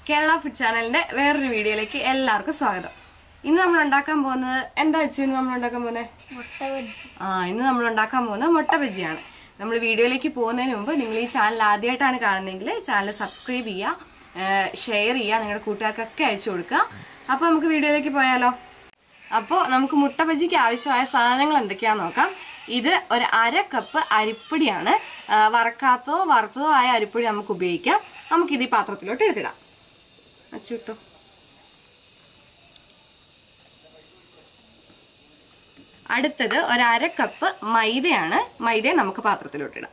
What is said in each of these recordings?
Kerala food ചാനലിന്റെ വേറൊരു വീഡിയോയിലേക്ക് എല്ലാവർക്കും സ്വാഗതം ഇന്ന് നമ്മൾ ഉണ്ടാക്കാൻ പോകുന്നത് എന്താ വെച്ചു ഇന്ന് നമ്മൾ ഉണ്ടാക്കാൻ പോകുന്നത് മുട്ട ബജ്ജി ആ ഇന്ന് നമ്മൾ ഉണ്ടാക്കാൻ പോകുന്നത് മുട്ട ബജിയാണ് നമ്മൾ വീഡിയോയിലേക്ക് പോകുന്നതിന് മുമ്പ് നിങ്ങൾ ഈ ചാനൽ ആദ്യമായിട്ടാണ് കാണുന്നതെങ്കിൽ ചാനൽ സബ്സ്ക്രൈബ് ചെയ്യുക ഷെയർ ചെയ്യുക നിങ്ങളുടെ കൂട്ടുകാർക്കൊക്കെ അയച്ചു കൊടുക്കുക അപ്പോൾ നമുക്ക് വീഡിയോയിലേക്ക് പോയാലോ അപ്പോൾ നമുക്ക് മുട്ട ബജിക്ക് ആവശ്യമായ സാധനങ്ങൾ എന്തൊക്കെയാന്ന് നോക്കാം ഇത് ഒരു അര കപ്പ് അരിപ്പൊടിയാണ് ആ, വറക്കാത്തോ വറുത്തതോ ആയ അരിപ്പൊടി നമുക്ക് ഉപയോഗിക്കാം നമുക്കിത് ഈ പാത്രത്തിലോട്ട് എടുത്തിടാം അച്ചുട്ടോ അടുത്തത് ഒരു അര കപ്പ് മൈദയാണ് മൈദയെ നമുക്ക് പാത്രത്തിലോട്ടിടാം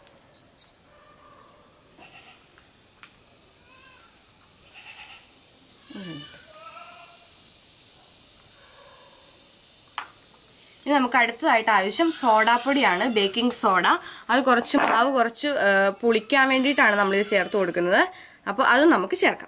ഇനി നമുക്ക് അടുത്തതായിട്ട് ആവശ്യം സോഡാപ്പൊടിയാണ് ബേക്കിംഗ് സോഡ അത് കുറച്ച് മാവ് കുറച്ച് ആ, പുളിക്കാൻ വേണ്ടിയിട്ടാണ് നമ്മളിത് ചേർത്ത് കൊടുക്കുന്നത് അപ്പോൾ അത് നമുക്ക് ചേർക്കാം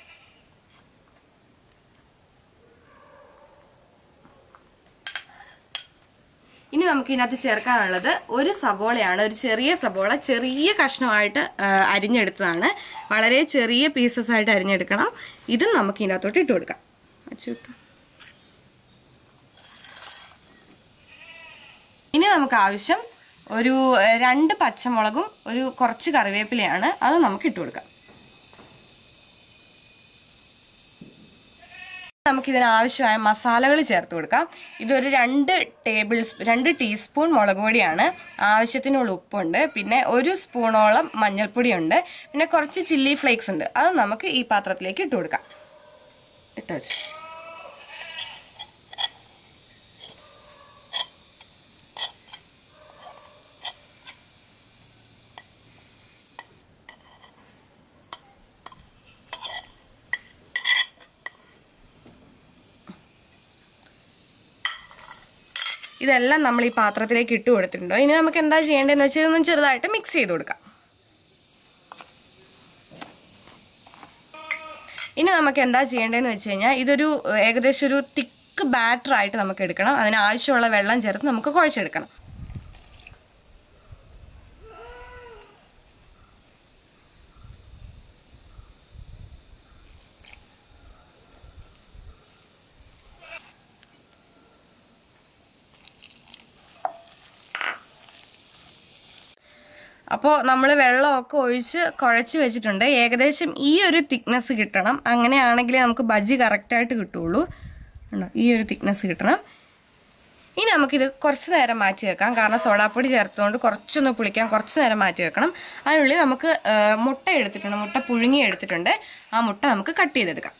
ഇനി നമുക്ക് ഇതിനകത്ത് ചേർക്കാനുള്ളത് ഒരു സബോളയാണ് ഒരു ചെറിയ സബോള ചെറിയ കഷ്ണമായിട്ട് ആ, അരിഞ്ഞെടുത്തതാണ് വളരെ ചെറിയ പീസസ് ആയിട്ട് അരിഞ്ഞെടുക്കണം ഇതും നമുക്ക് ഇതിനകത്തോട്ട് ഇട്ട് കൊടുക്കാം അച്ചുവിട്ടു ഇനി നമുക്ക് ആവശ്യം ഒരു ഏഹ്, രണ്ട് പച്ചമുളകും ഒരു കുറച്ച് കറിവേപ്പിലയാണ് അത് നമുക്ക് ഇട്ട് കൊടുക്കാം നമുക്ക് ഇതിന് ആവശ്യമായ മസാലകൾ ചേർത്ത് കൊടുക്കാം ഇതൊരു രണ്ട് ടേബിൾ സ്പൂ- രണ്ട് ടീസ്പൂൺ മുളക് പൊടിയാണ് ആവശ്യത്തിനുള്ള ഉപ്പുണ്ട് പിന്നെ ഒരു സ്പൂണോളം മഞ്ഞൾപ്പൊടിയുണ്ട് പിന്നെ കുറച്ച് ചില്ലി ഫ്ലേക്സ് ഉണ്ട് അത് നമുക്ക് ഈ പാത്രത്തിലേക്ക് ഇട്ട് കൊടുക്കാം ഇട്ട് വെച്ചു ഇതെല്ലാം നമ്മൾ ഈ പാത്രത്തിലേക്ക് ഇട്ട് കൊടുത്തിട്ടുണ്ട് ഇനി നമുക്ക് എന്താ ചെയ്യേണ്ടതെന്ന് വെച്ചാൽ ഇതൊന്ന് ചെറുതായിട്ട് മിക്സ് ചെയ്ത് കൊടുക്കാം ഇനി നമുക്ക് എന്താ ചെയ്യേണ്ടതെന്ന് വെച്ച് കഴിഞ്ഞാൽ ഇതൊരു ഏഹ്, ഏകദേശം ഒരു തിക്ക് ബാറ്റർ ആയിട്ട് നമുക്ക് എടുക്കണം അതിന് ആവശ്യമുള്ള വെള്ളം ചേർത്ത് നമുക്ക് കുഴച്ചെടുക്കണം അപ്പോൾ നമ്മൾ വെള്ളമൊക്കെ ഒഴിച്ച് കുഴച്ച് വെച്ചിട്ടുണ്ട് ഏകദേശം ഈ ഒരു തിക്നെസ് കിട്ടണം അങ്ങനെയാണെങ്കിലേ നമുക്ക് ബജി കറക്റ്റായിട്ട് കിട്ടുള്ളൂ ഉണ്ടോ ഈ ഒരു തിക്നെസ് കിട്ടണം ഇനി നമുക്കിത് കുറച്ച് നേരം മാറ്റി വെക്കാം കാരണം സോഡാപ്പൊടി ചേർത്തുകൊണ്ട് കുറച്ചൊന്ന് പുളിക്കാൻ കുറച്ച് നേരം മാറ്റി വെക്കണം അതിനുള്ളിൽ നമുക്ക് ആ, മുട്ട എടുത്തിട്ടുണ്ട് മുട്ട പുഴുങ്ങി എടുത്തിട്ടുണ്ട് ആ മുട്ട നമുക്ക് കട്ട് ചെയ്തെടുക്കാം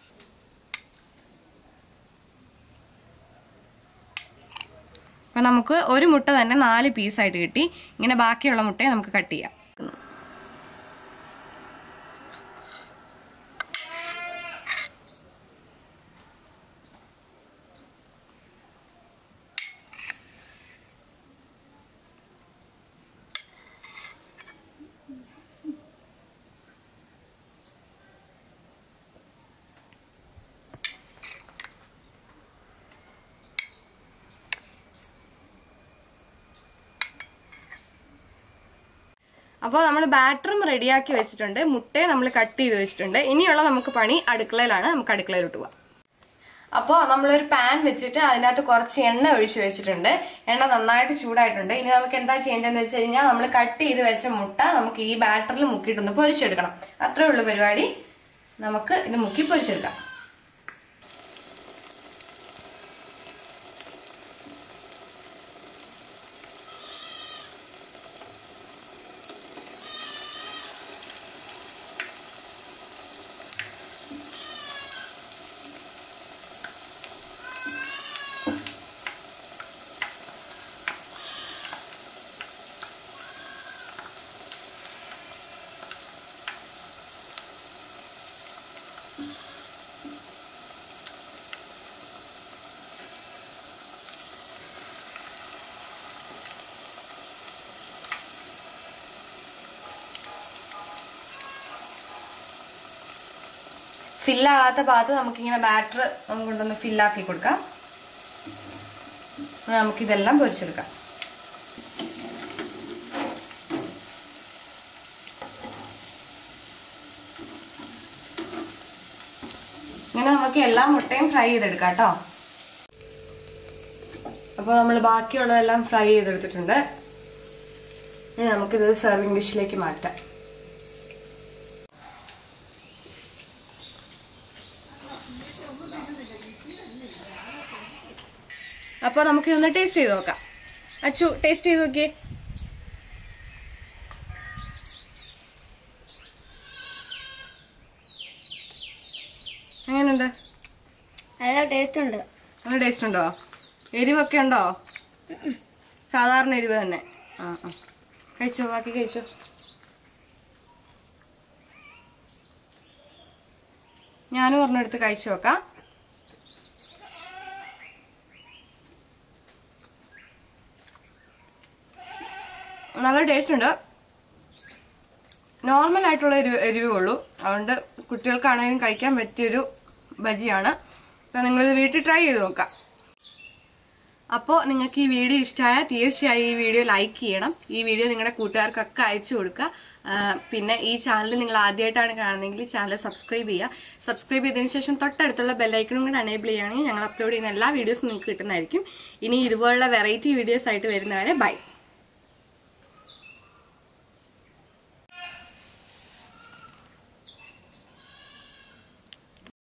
അപ്പം നമുക്ക് ഒരു മുട്ട തന്നെ നാല് പീസായിട്ട് കിട്ടി ഇങ്ങനെ ബാക്കിയുള്ള മുട്ടയെ നമുക്ക് കട്ട് ചെയ്യാം അപ്പോൾ നമ്മൾ ബാറ്ററും റെഡിയാക്കി വെച്ചിട്ടുണ്ട് മുട്ടയെ നമ്മൾ കട്ട് ചെയ്ത് വെച്ചിട്ടുണ്ട് ഇനിയുള്ള നമുക്ക് പണി അടുക്കളയിലാണ് നമുക്ക് അടുക്കളയിലോട്ട് പോവാം അപ്പോൾ നമ്മളൊരു പാൻ വെച്ചിട്ട് അതിനകത്ത് കുറച്ച് എണ്ണ ഒഴിച്ച് വെച്ചിട്ടുണ്ട് എണ്ണ നന്നായിട്ട് ചൂടായിട്ടുണ്ട് ഇനി നമുക്ക് എന്താ ചെയ്യേണ്ടതെന്ന് വെച്ച് കഴിഞ്ഞാൽ നമ്മൾ കട്ട് ചെയ്ത് വെച്ച മുട്ട നമുക്ക് ഈ ബാറ്ററിൽ മുക്കിയിട്ടൊന്ന് പൊരിച്ചെടുക്കണം അത്രേ ഉള്ളൂ പരിപാടി നമുക്ക് ഇത് മുക്കി പൊരിച്ചെടുക്കാം ഫില്ലാകാത്ത ഭാഗത്ത് നമുക്കിങ്ങനെ ബാറ്റർ കൊണ്ടൊന്ന് ഫില്ലാക്കി കൊടുക്കാം നമുക്കിതെല്ലാം പൊരിച്ചെടുക്കാം ഇങ്ങനെ നമുക്ക് എല്ലാ മുട്ടയും ഫ്രൈ ചെയ്തെടുക്കാം കേട്ടോ അപ്പോൾ നമ്മൾ ബാക്കിയുള്ളതെല്ലാം ഫ്രൈ ചെയ്തെടുത്തിട്ടുണ്ട് ഇനി നമുക്കിത് സെർവിങ് ഡിഷിലേക്ക് മാറ്റാം അപ്പോൾ നമുക്ക് ഇതൊന്ന് ടേസ്റ്റ് ചെയ്ത് നോക്കാം അച്ചു ടേസ്റ്റ് ചെയ്ത് നോക്കിയേ എങ്ങനെയുണ്ട് നല്ല ടേസ്റ്റ് ഉണ്ട് നല്ല ടേസ്റ്റ് ഉണ്ടോ എരിവൊക്കെ ഉണ്ടോ സാധാരണ എരിവ് തന്നെ ആ ആ കഴിച്ചോ ബാക്കി കഴിച്ചോ ഞാനും ഒരെണ്ണെടുത്ത് കഴിച്ചു നോക്കാം നല്ല ടേസ്റ്റ് ഉണ്ട് നോർമൽ ആയിട്ടുള്ള ഒരു എരിവേ ഉള്ളൂ അതുകൊണ്ട് കുട്ടികൾക്കാണെങ്കിലും കഴിക്കാൻ പറ്റിയൊരു ബജിയാണ് അപ്പം നിങ്ങളിത് വീട്ടിൽ ട്രൈ ചെയ്ത് നോക്കാം അപ്പോൾ നിങ്ങൾക്ക് ഈ വീഡിയോ ഇഷ്ടമായാൽ തീർച്ചയായും ഈ വീഡിയോ ലൈക്ക് ചെയ്യണം ഈ വീഡിയോ നിങ്ങളുടെ കൂട്ടുകാർക്കൊക്കെ അയച്ചു കൊടുക്കുക ആ, പിന്നെ ഈ ചാനൽ നിങ്ങൾ ആദ്യമായിട്ടാണ് കാണുന്നതെങ്കിൽ ചാനൽ സബ്സ്ക്രൈബ് ചെയ്യുക സബ്സ്ക്രൈബ് ചെയ്തതിന് ശേഷം തൊട്ടടുത്തുള്ള ബെല്ലൈക്കണും കൂടെ എനേബിൾ ചെയ്യുകയാണെങ്കിൽ ഞങ്ങൾ അപ്ലോഡ് ചെയ്യുന്ന എല്ലാ വീഡിയോസും നിങ്ങൾക്ക് കിട്ടുന്നതായിരിക്കും ഇനി ഇതുപോലുള്ള വെറൈറ്റി വീഡിയോസ് ആയിട്ട് വരുന്നവരെ ബൈ